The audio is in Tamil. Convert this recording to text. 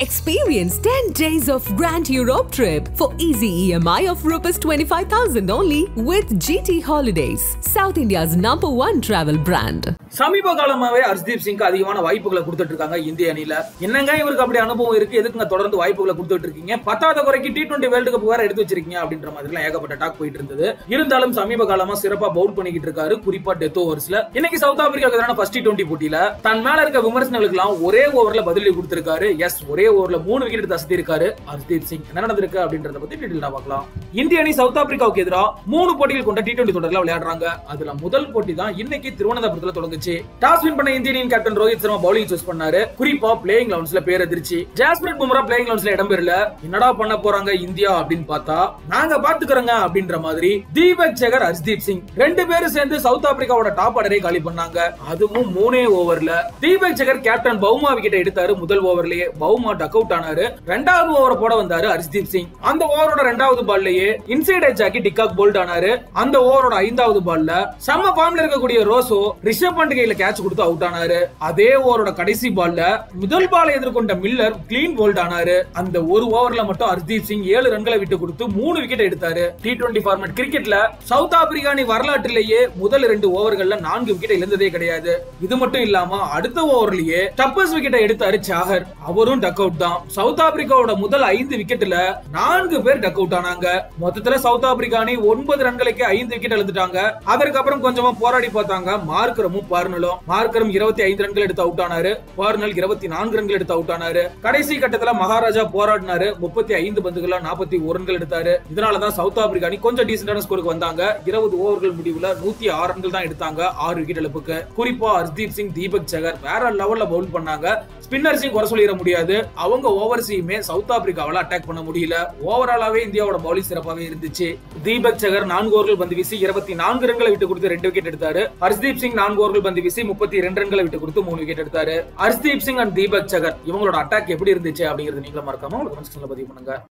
Experience 10 days of Grand Europe trip for easy EMI of Rs 25,000 only with GT Holidays, South India's number one travel brand. சமீப காலமாவே ஹர்ஷ்தீப் சிங்க்கு அதிகமான வாய்ப்புகளை கொடுத்துட்டு இருக்காங்க இந்திய அணியில என்னங்க இவருக்கு அப்படி அனுபவம் இருக்கு எதுக்குங்க தொடர்ந்து வாய்ப்புகளை கொடுத்துட்டு இருக்கீங்க பத்தாவது குறைக்கு டி டுவெண்டி வேர்ல்டு கப் வேற எடுத்து வச்சிருக்கீங்க அப்படின்ற மாதிரி எல்லாம் ஏகப்பட்ட டாக் போயிட்டு இருந்தது இருந்தாலும் சமீப காலமா சிறப்பா பவுல் பண்ணிக்கிட்டு இருக்காரு குறிப்பா டெத் ஓவர்ஸ்ல இன்னைக்கு சவுத் ஆப்பிரிக்காவுக்கு எதிரான ஃபர்ஸ்ட் டி டுவெண்டி போட்டியில தன் மேல இருக்க விமர்சனங்களுக்கு எல்லாம் ஒரே ஓவர்ல பதிலடி கொடுத்திருக்காரு எஸ் ஒரே ஓவர்ல மூணு விக்கெட் எடுத்து அசத்தி இருக்காரு ஹர்ஷ்தீப் சிங் என்ன நடந்திருக்கு அப்படின்றத பத்தி டீட்டெயிலா பார்க்கலாம் இந்திய அணி சவுத் ஆப்பிரிக்காவுக்கு எதிராக மூணு போட்டிகள் கொண்ட டி டுவெண்டி தொடர்ல விளையாடுறாங்க அதுல முதல் போட்டி தான் இன்னைக்கு திருவனந்தபுரத்துல தொடங்குச்சு டாஸ் வின் பண்ண இந்திய அணியின் captain Rohit Sharma bowling choose பண்ணாரு குறிப்பா பிளேயிங் லெவன்ஸ்ல பேர் எதிர்ச்சி ஜாஸ்பிரிட் பும்ரா பிளேயிங் லெவன்ஸ்ல இடம்பெறல என்னடா பண்ண போறாங்க இந்தியா அப்படின்னு பார்த்தா நாங்க பாத்துக்கிறோங்க அப்படின்ற மாதிரி தீபக் சேகர் ஹர்ஷ்தீப் சிங் ரெண்டு பேரும் சேர்ந்து சவுத் ஆப்பிரிக்காவோட டாப் ஆர்டரை காலி பண்ணாங்க அதுவும் மூணே ஓவர்ல Deepak Shekhar captain Bavuma wicket எடுத்தாரு முதல் ஓவர்லயே பவுமா டக் அவுட் ஆனாரு ரெண்டாவது ஓவர் போட வந்தாரு ஹர்ஷ்தீப் சிங் அந்த ஓவரோட ரெண்டாவது பால்லயே இன்சைட் எட்ஜ் ஆக்கி டிக்காக் போல்ட் ஆனாரு அந்த ஓவரோட ஐந்தாவது பால்ல செம்ம ஃபார்ம்ல இருக்கக்கூடிய ரோசோ ரிஷப் பண்ட் கையில கேட்ச் கொடுத்து அவுட் ஆனாரு அதே ஓவரோட கடைசி பால்ல முதல் பாலை எதிர்கொண்ட மில்லர் கிளீன் போல்ட் ஆனாரு அந்த ஒரு ஓவர்ல மட்டும் ஹர்தீப் சிங் ஏழு ரன்களை விட்டு கொடுத்து மூணு விக்கெட் எடுத்தாரு டி டுவெண்டி ஃபார்மேட் கிரிக்கெட்ல சவுத் ஆப்பிரிக்கா அணி வரலாற்றிலேயே முதல் ரெண்டு ஓவர்கள்ல நான்கு விக்கெட் இழந்ததே கிடையாது இது மட்டும் இல்லாம அடுத்த ஓவர்லயே டப்பஸ் விக்கெட்டை எடுத்தாரு சாகர் அவரும் டக் அவுட் தான் சவுத் ஆப்பிரிக்காவோட முதல் ஐந்து விக்கெட்ல நான்கு பேர் டக் அவுட் ஆனாங்க மொத்தத்துல சவுத் ஆப்பிரிக்கா அணி ஒன்பது ரன்களுக்கு ஐந்து விக்கெட் எழுந்துட்டாங்க அதற்கப்புறம் கொஞ்சமா போராடி பார்த்தாங்க மார்க்கரமும் பார்னலும் மார்க்கரம் இருபத்தி ஐந்து ரன்கள் எடுத்து அவுட் ஆனாரு பார்னல் இருபத்தி நான்கு ரன்கள் எடுத்து அவுட் ஆனாரு கடைசி கட்டத்துல மகாராஜா போராடினாரு முப்பத்தி ஐந்து பந்துகள நாற்பத்தி ஒரு ரன்கள் எடுத்தாரு இதனாலதான் சவுத் ஆப்பிரிக்கா அணி கொஞ்சம் டீசென்டான ஸ்கோருக்கு வந்தாங்க இருபது ஓவர்கள் முடிவுல நூத்தி ஆறு ரன்கள் தான் எடுத்தாங்க ஆறு விக்கெட் இழப்புக்கு குறிப்பா ஹர்தீப் சிங் தீபக் சகர் வேற லெவல்ல பவுல் பண்ணாங்க ஸ்பின்னர்ஸையும் குறை சொல்லிட முடியாது அவங்க ஓவர்ஸையுமே சவுத் ஆப்பிரிக்காவால அட்டாக் பண்ண முடியல ஓவராலாவே இந்தியாவோட பவுலிங் சிறப்பாகவே இருந்துச்சு தீபக் சகர் நான்கு ஓவர்கள் பந்து வீசி இருபத்தி நான்கு ரன்களை விட்டு கொடுத்து ரெண்டு விக்கெட் எடுத்தாரு ஹர்ஷ்தீப் சிங் நான்கு ஓவர்கள் பந்து வீசி முப்பத்தி ரெண்டு ரன்களை விட்டு கொடுத்து மூணு விக்கெட் எடுத்தாரு ஹர்ஷ்தீப் சிங் அண்ட் தீபக் சகர் இவங்களோட அட்டாக் எப்படி இருந்துச்சு அப்படிங்கறது நீங்களும் மறக்காம உங்களுக்கு பதிவு பண்ணுங்க